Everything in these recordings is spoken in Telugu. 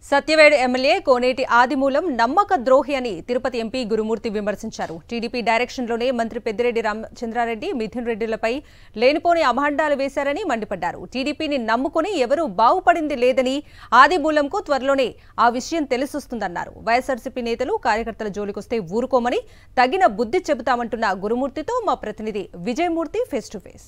సత్యవేడు ఎమ్మెల్యే కోనేటి ఆదిమూలం నమ్మక ద్రోహి అని తిరుపతి ఎంపీ గురుమూర్తి విమర్శించారు టీడీపీ డైరెక్షన్లోనే మంత్రి పెద్దిరెడ్డి రామచంద్రారెడ్డి మిథున్ రెడ్డిలపై లేనిపోని అభాండాలు వేశారని మండిపడ్డారు టీడీపీని నమ్ముకుని ఎవరూ బాగుపడింది లేదని ఆదిమూలంకు త్వరలోనే ఆ విషయం తెలిసొస్తుందన్నారు వైఎస్ఆర్సీపీ నేతలు కార్యకర్తల జోలికొస్తే ఊరుకోమని తగిన బుద్ధి చెబుతామంటున్న గురుమూర్తితో మా ప్రతినిధి విజయమూర్తి ఫేస్ టు ఫేస్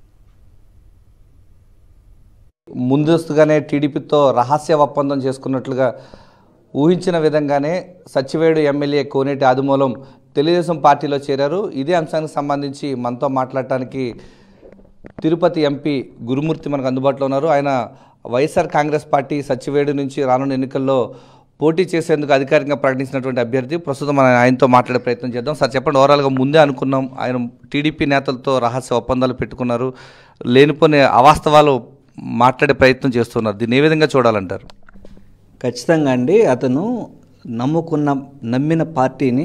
ముందస్తుగానే టీడీపీతో రహస్య ఒప్పందం చేసుకున్నట్లుగా ఊహించిన విధంగానే సచివేడు ఎమ్మెల్యే కోనేటి ఆదిమూలం తెలుగుదేశం పార్టీలో చేరారు ఇదే అంశానికి సంబంధించి మనతో మాట్లాడటానికి తిరుపతి ఎంపీ గురుమూర్తి మనకు అందుబాటులో ఉన్నారు ఆయన వైఎస్ఆర్ కాంగ్రెస్ పార్టీ సచివేడు నుంచి రానున్న ఎన్నికల్లో పోటీ చేసేందుకు అధికారికంగా ప్రకటించినటువంటి అభ్యర్థి ప్రస్తుతం మనం ఆయనతో మాట్లాడే ప్రయత్నం చేద్దాం సార్ చెప్పండి ఓవరాల్గా ముందే అనుకున్నాం ఆయన టీడీపీ నేతలతో రహస్య ఒప్పందాలు పెట్టుకున్నారు లేనిపోని అవాస్తవాలు మాట్లాడే ప్రయత్నం చేస్తున్నారు దీన్ని ఏ విధంగా చూడాలంటారు ఖచ్చితంగా అండి అతను నమ్ముకున్న నమ్మిన పార్టీని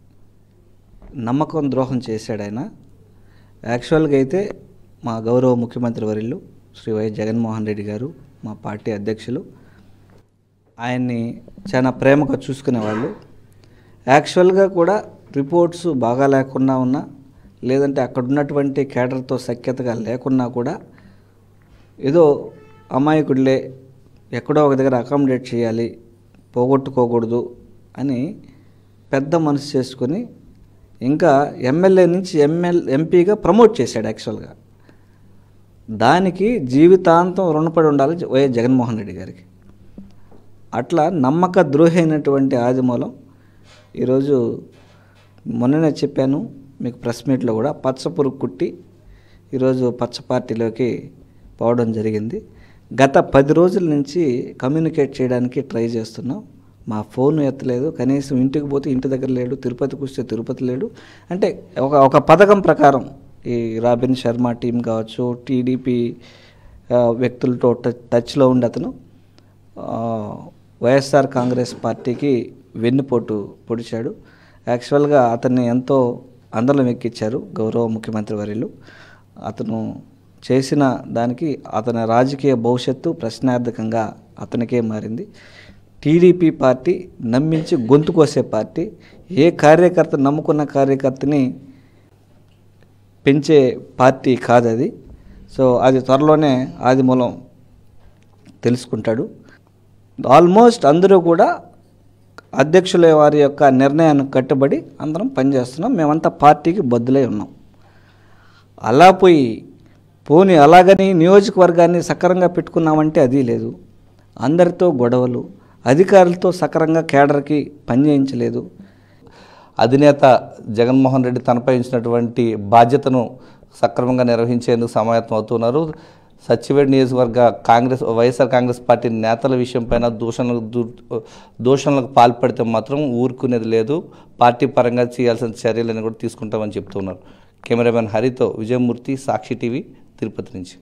నమ్మకం ద్రోహం చేశాడు ఆయన యాక్చువల్గా అయితే మా గౌరవ ముఖ్యమంత్రి వర్యులు శ్రీ వైఎస్ జగన్మోహన్ రెడ్డి గారు మా పార్టీ అధ్యక్షులు ఆయన్ని చాలా ప్రేమగా చూసుకునేవాళ్ళు యాక్చువల్గా కూడా రిపోర్ట్స్ బాగా లేకున్నా ఉన్నా లేదంటే అక్కడ ఉన్నటువంటి కేడర్తో సఖ్యతగా లేకున్నా కూడా ఏదో అమాయకుడిలే ఎక్కడో ఒక దగ్గర అకామిడేట్ చేయాలి పోగొట్టుకోకూడదు అని పెద్ద మనసు చేసుకొని ఇంకా ఎమ్మెల్యే నుంచి ఎమ్మెల్ ఎంపీగా ప్రమోట్ చేశాడు యాక్చువల్గా దానికి జీవితాంతం రుణపడి ఉండాలి వైఎస్ జగన్మోహన్ రెడ్డి గారికి అట్లా నమ్మక ద్రోహి అయినటువంటి ఆదిమూలం ఈరోజు మొన్ననే చెప్పాను మీకు ప్రెస్ మీట్లో కూడా పచ్చ పురుగు కుట్టి ఈరోజు పచ్చ పార్టీలోకి పోవడం జరిగింది గత పది రోజుల నుంచి కమ్యూనికేట్ చేయడానికి ట్రై చేస్తున్నాం మా ఫోన్ ఎత్తలేదు కనీసం ఇంటికి పోతే ఇంటి దగ్గర లేడు తిరుపతికి వస్తే తిరుపతి లేడు అంటే ఒక ఒక పథకం ప్రకారం ఈ రాబిన్ శర్మ టీం కావచ్చు టీడీపీ ఆ, వ్యక్తులతో టచ్ టచ్లో ఉండి అతను ఆ, వైఎస్ఆర్ కాంగ్రెస్ పార్టీకి వెన్నుపోటు పొడిచాడు యాక్చువల్గా అతన్ని ఎంతో అందలం ఎక్కించారు గౌరవ ముఖ్యమంత్రి వర్యులు అతను చేసిన దానికి అతని రాజకీయ భవిష్యత్తు ప్రశ్నార్థకంగా అతనికే మారింది టీడీపీ పార్టీ నమ్మించి గొంతు కోసే పార్టీ ఏ కార్యకర్త నమ్ముకున్న కార్యకర్తని పెంచే పార్టీ కాదు అది సో అది త్వరలోనే ఆది మూలం తెలుసుకుంటాడు ఆల్మోస్ట్ అందరూ కూడా అధ్యక్షుల వారి యొక్క నిర్ణయానికి కట్టుబడి అందరం పనిచేస్తున్నాం మేమంతా పార్టీకి బద్దులై ఉన్నాం అలా పోయి పోని అలాగని నియోజకవర్గాన్ని సక్రంగా పెట్టుకున్నామంటే అది లేదు అందరితో గొడవలు అధికారులతో సక్రంగా కేడర్కి పనిచేయించలేదు అధినేత జగన్మోహన్ రెడ్డి తనపై ఉంచినటువంటి బాధ్యతను సక్రమంగా నిర్వహించేందుకు సమాయత్తం అవుతున్నారు సచివేడ్ నియోజకవర్గ కాంగ్రెస్ వైఎస్ఆర్ కాంగ్రెస్ పార్టీ నేతల విషయంపైన దూషణలకు దూ- దూషణలకు పాల్పడితే మాత్రం ఊరుకునేది లేదు పార్టీ పరంగా చేయాల్సిన చర్యలను కూడా తీసుకుంటామని చెప్తున్నారు కెమెరామెన్ హరితో విజయమూర్తి సాక్షి టీవీ తిరుపతి నుంచి